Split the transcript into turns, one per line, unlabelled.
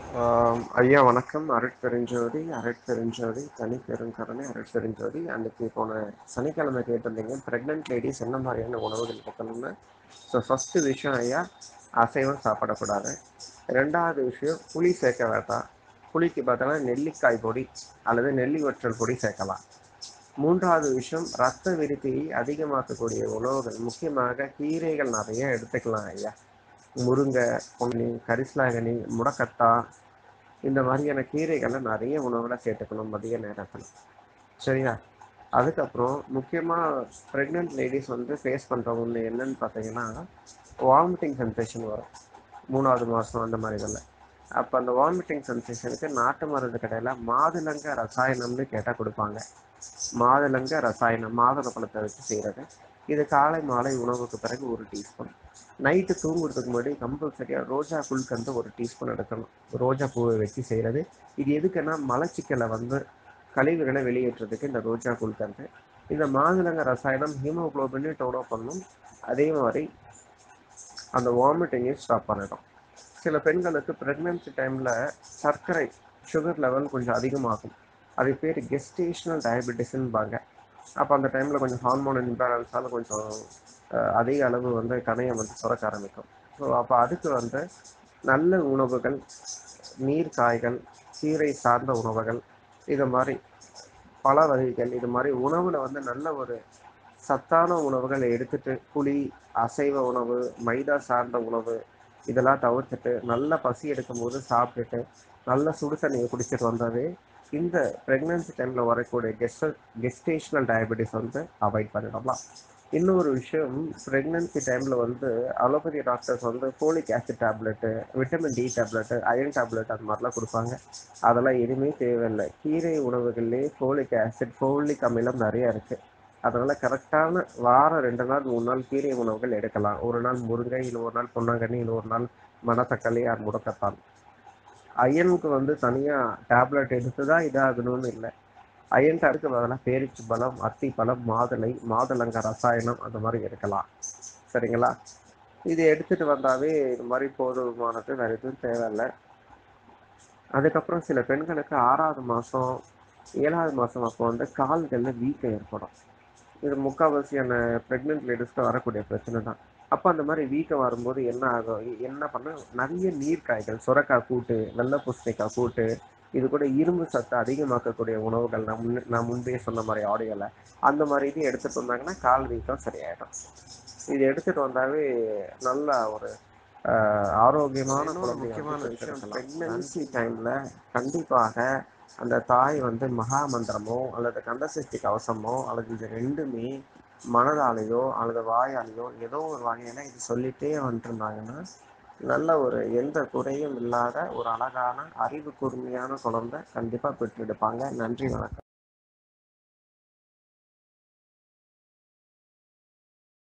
ஆம், ஐயா வணக்கம் அருட்பெருஞ்சோதி அருட்பெருஞ்சோதி தனி பெருங்கருணை அருட்பெருஞ்சோதி அன்னைக்கு போன சனிக்கிழமை கேட்டிருந்தீங்க ப்ரெக்னென்ட் லேடிஸ் என்ன மாதிரியான உணவுகள் கொடுக்கணும்னு ஸோ ஃபஸ்ட்டு விஷயம் ஐயா அசைவம் சாப்பிடக்கூடாது ரெண்டாவது விஷயம் புளி சேர்க்க வேண்டாம் புளிக்கு பார்த்தோன்னா நெல்லிக்காய் பொடி அல்லது நெல்லி வற்றல் பொடி சேர்க்கலாம் மூன்றாவது விஷயம் ரத்த விருத்தியை அதிகமாக்கக்கூடிய உணவுகள் முக்கியமாக கீரைகள் நிறைய எடுத்துக்கலாம் ஐயா முருங்கை பொன்னி கரிசலாங்கனி முடக்கத்தா இந்த மாதிரியான கீரைகளை நிறைய உணவுல சேர்த்துக்கணும் மதிய நேரத்தில் சரியா அதுக்கப்புறம் முக்கியமாக ப்ரெக்னென்ட் லேடிஸ் வந்து ஃபேஸ் பண்ணுற ஒன்று என்னன்னு பார்த்தீங்கன்னா வாமிட்டிங் சென்சேஷன் வரும் மூணாவது மாதம் அந்த மாதிரி இதில் அப்போ அந்த வாமிட்டிங் சென்சேஷனுக்கு நாட்டு மருந்து கடையில் மாதுளங்க ரசாயனம்னு கேட்டால் கொடுப்பாங்க மாதுளங்க ரசாயனம் மாதுளை பழத்தை வச்சு செய்கிறது இது காலை மாலை உணவுக்கு பிறகு ஒரு டீஸ்பூன் நைட்டு தூங்குறதுக்கு முன்னாடி கம்பல்சரியாக ரோஜா குல்கந்து ஒரு டீஸ்பூன் எடுக்கணும் ரோஜா பூவை வச்சு செய்கிறது இது எதுக்குன்னா மலச்சிக்கலை வந்து கழிவுகளை வெளியேற்றுறதுக்கு இந்த ரோஜா குல்கந்து இந்த மாதுளங்க ரசாயனம் ஹீமோகுளோபினே டோனோ பண்ணும் அதே மாதிரி அந்த வாமிட்டிங்கையும் ஸ்டாப் பண்ணிடும் சில பெண்களுக்கு ப்ரெக்னென்சி டைமில் சர்க்கரை சுகர் லெவல் கொஞ்சம் அதிகமாகும் அது பேர் கெஸ்டேஷனல் டயபெட்டிஸ்ன்பாங்க அப்போ அந்த டைமில் கொஞ்சம் ஹார்மோன் இம்பேலன்ஸால் கொஞ்சம் அஹ், அதிக அளவு வந்து கணையம் வந்து சுரக்க ஆரம்பிக்கும் ஸோ அப்போ அதுக்கு வந்து நல்ல உணவுகள் நீர் காய்கள் கீரை சார்ந்த உணவுகள் இது மாதிரி பல வகைகள் இது மாதிரி உணவில் வந்து நல்ல ஒரு சத்தான உணவுகளை எடுத்துட்டு புளி அசைவ உணவு மைதா சார்ந்த உணவு இதெல்லாம் தவிர்த்துட்டு நல்ல பசி எடுக்கும்போது சாப்பிட்டுட்டு நல்ல சுடு தண்ணியை குடிச்சிட்டு வந்தாவே இந்த ப்ரெக்னன்சி டைமில் வரக்கூடிய கெஸ்ட கெஸ்டேஷனல் டயபெட்டிஸ் வந்து அவாய்ட் பண்ணிடலாம் இன்னொரு விஷயம் ப்ரெக்னன்சி டைமில் வந்து அலோபதி டாக்டர்ஸ் வந்து folic acid tablet vitamin D tablet iron tablet அது மாதிரிலாம் கொடுப்பாங்க அதெல்லாம் எதுவுமே தேவையில்லை கீரை உணவுகள்லேயே ஃபோலிக் ஆசிட் ஃபோலிக் அமிலம் நிறைய இருக்குது அதனால் கரெக்டான வாரம் ரெண்டு நாள் மூணு நாள் கீரை உணவுகள் எடுக்கலாம் ஒரு நாள் முருங்கை இல்லை ஒரு நாள் பொன்னாங்கண்ணி இல்லை ஒரு நாள் மணத்தக்காளி அது முடக்கத்தான் அயனுக்கு வந்து தனியாக டேப்லெட் எடுத்து தான் இதாகணும்னு இல்லை அயன் அதுக்கு பதிலாக பேரிச்சு பழம் அத்தி பழம் மாதுளை மாதுளங்க ரசாயனம் அந்த மாதிரி எடுக்கலாம் சரிங்களா இது எடுத்துட்டு வந்தாவே இது மாதிரி போதுமானது வேறு எதுவும் தேவையில்லை அதுக்கப்புறம் சில பெண்களுக்கு ஆறாவது மாதம் ஏழாவது மாதம் அப்போ வந்து கால்களில் வீக்கம் ஏற்படும் இது முக்கால்வாசியான ப்ரெக்னென்ட் லேடிஸ்க்கு வரக்கூடிய பிரச்சனை தான் அப்போ அந்த மாதிரி வீக்கம் வரும்போது என்ன ஆகும் எ- என்ன பண்ண நிறைய நீர்க்காய்கள் சுரக்காய் கூட்டு வெள்ளை பூசணிக்காய் கூட்டு இது கூட இரும்பு சத்து அதிகமாக்கக்கூடிய உணவுகள் நான் முன்ன நான் முன்பே சொன்ன மாதிரி ஆடியோவில் அந்த மாதிரி இது எடுத்துகிட்டு வந்தாங்கன்னா கால் வீக்கம் சரியாயிடும் இது எடுத்துகிட்டு வந்தாவே நல்ல ஒரு ஆஹ், ஆரோக்கியமான
இன்னொரு
குழந்தையை
முக்கியமான
வந்து
விஷயம்,
பெற்றெடுக்கலாம். pregnancy டைமில் கண்டிப்பாக அந்த தாய் வந்து மகா மந்திரமோ அல்லது கந்தசஷ்டி கவசமோ அல்லது இது ரெண்டுமே மனதாலேயோ அல்லது வாயாலேயோ ஏதோ ஒரு வகையில இது சொல்லிட்டே வந்துருந்தாங்கன்னா நல்ல ஒரு எந்த குறையும் இல்லாத ஒரு அழகான அறிவு கூர்மையான குழந்தை கண்டிப்பா பெற்றெடுப்பாங்க நன்றி வணக்கம்